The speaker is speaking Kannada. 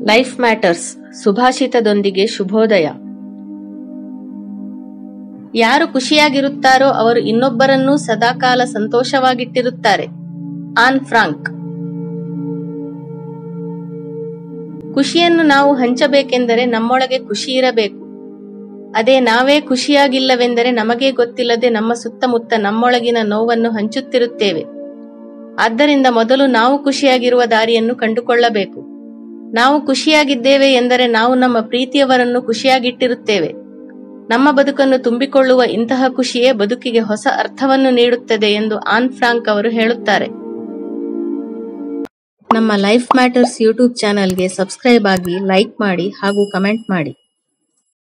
ಲೈಫ್ ಮ್ಯಾಟರ್ಸ್ ಸುಭಾಷಿತದೊಂದಿಗೆ ಶುಭೋದಯ ಯಾರು ಖುಷಿಯಾಗಿರುತ್ತಾರೋ ಅವರು ಇನ್ನೊಬ್ಬರನ್ನೂ ಸದಾಕಾಲ ಸಂತೋಷವಾಗಿಟ್ಟಿರುತ್ತಾರೆ ಆನ್ ಫ್ರಾಂಕ್ ಖುಷಿಯನ್ನು ನಾವು ಹಂಚಬೇಕೆಂದರೆ ನಮ್ಮೊಳಗೆ ಖುಷಿ ಇರಬೇಕು ಅದೇ ನಾವೇ ಖುಷಿಯಾಗಿಲ್ಲವೆಂದರೆ ನಮಗೇ ಗೊತ್ತಿಲ್ಲದೆ ನಮ್ಮ ಸುತ್ತಮುತ್ತ ನಮ್ಮೊಳಗಿನ ನೋವನ್ನು ಹಂಚುತ್ತಿರುತ್ತೇವೆ ಆದ್ದರಿಂದ ಮೊದಲು ನಾವು ಖುಷಿಯಾಗಿರುವ ದಾರಿಯನ್ನು ಕಂಡುಕೊಳ್ಳಬೇಕು ನಾವು ಖುಷಿಯಾಗಿದ್ದೇವೆ ಎಂದರೆ ನಾವು ನಮ್ಮ ಪ್ರೀತಿಯವರನ್ನು ಖುಷಿಯಾಗಿಟ್ಟಿರುತ್ತೇವೆ ನಮ್ಮ ಬದುಕನ್ನು ತುಂಬಿಕೊಳ್ಳುವ ಇಂತಹ ಖುಷಿಯೇ ಬದುಕಿಗೆ ಹೊಸ ಅರ್ಥವನ್ನು ನೀಡುತ್ತದೆ ಎಂದು ಆನ್ ಫ್ರಾಂಕ್ ಅವರು ಹೇಳುತ್ತಾರೆ ನಮ್ಮ ಲೈಫ್ ಮ್ಯಾಟರ್ಸ್ ಯೂಟ್ಯೂಬ್ ಚಾನೆಲ್ಗೆ ಸಬ್ಸ್ಕ್ರೈಬ್ ಆಗಿ ಲೈಕ್ ಮಾಡಿ ಹಾಗೂ ಕಮೆಂಟ್ ಮಾಡಿ